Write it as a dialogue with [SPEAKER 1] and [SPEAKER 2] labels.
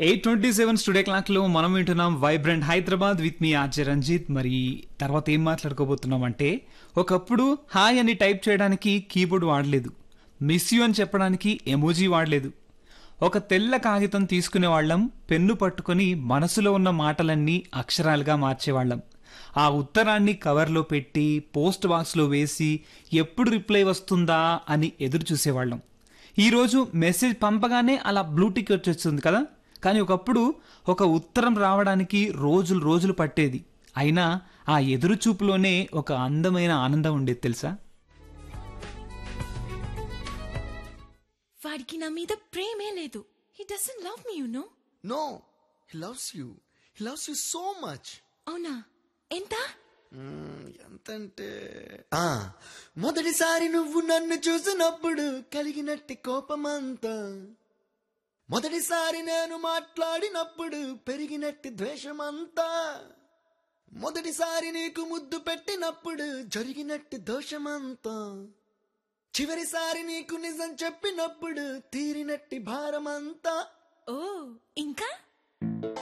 [SPEAKER 1] Eight twenty seven studio clock లో మనం వింటున్నాం వైబ్రెంట్ హైదరాబాద్ విత్ మీ ఆర్జే రంజిత్ మరి తర్వాత ఏం మాట్లాడుకోబోతున్నాం అంటే ఒకప్పుడు హాయ్ అని టైప్ చేయడానికి కీబోర్డ్ వాడలేదు మిస్ యూ అని చెప్పడానికి ఎమోజీ వాడలేదు ఒక తెల్ల కాగితం తీసుకునే వాళ్ళం పెన్ను పట్టుకొని మనసులో ఉన్న మాటలన్నీ అక్షరాలుగా మార్చేవాళ్ళం ఆ ఉత్తరాన్ని కవర్లో పెట్టి పోస్ట్ బాక్స్లో వేసి ఎప్పుడు రిప్లై వస్తుందా అని ఎదురు చూసేవాళ్ళం ఈరోజు మెసేజ్ పంపగానే అలా బ్లూటిక్ వచ్చేస్తుంది కదా కానీ ఒకప్పుడు ఒక ఉత్తరం రావడానికి రోజులు రోజులు పట్టేది అయినా ఆ ఎదురు చూపులోనే ఒక అందమైన ఆనందం ఉండేది తెలుసా
[SPEAKER 2] వాడికి నా మీద ప్రేమే లేదు he doesn't love me you know
[SPEAKER 3] No, he loves you. He loves you so much.
[SPEAKER 2] అవునా ఎంత
[SPEAKER 3] మ్మ్, ఎంతంటే ఆ, మొదటిసారి నువ్వు నన్ను చూసినప్పుడు కలిగినట్టి కోపమంతా మొదటిసారి నేను మాట్లాడినప్పుడు పెరిగినట్టి ద్వేషమంతా మొదటిసారి నీకు ముద్దు పెట్టినప్పుడు జరిగినట్టి దోషమంతా చివరిసారి నీకు నిజం చెప్పినప్పుడు తీరినట్టి భారమంతా
[SPEAKER 2] ఓ ఇంకా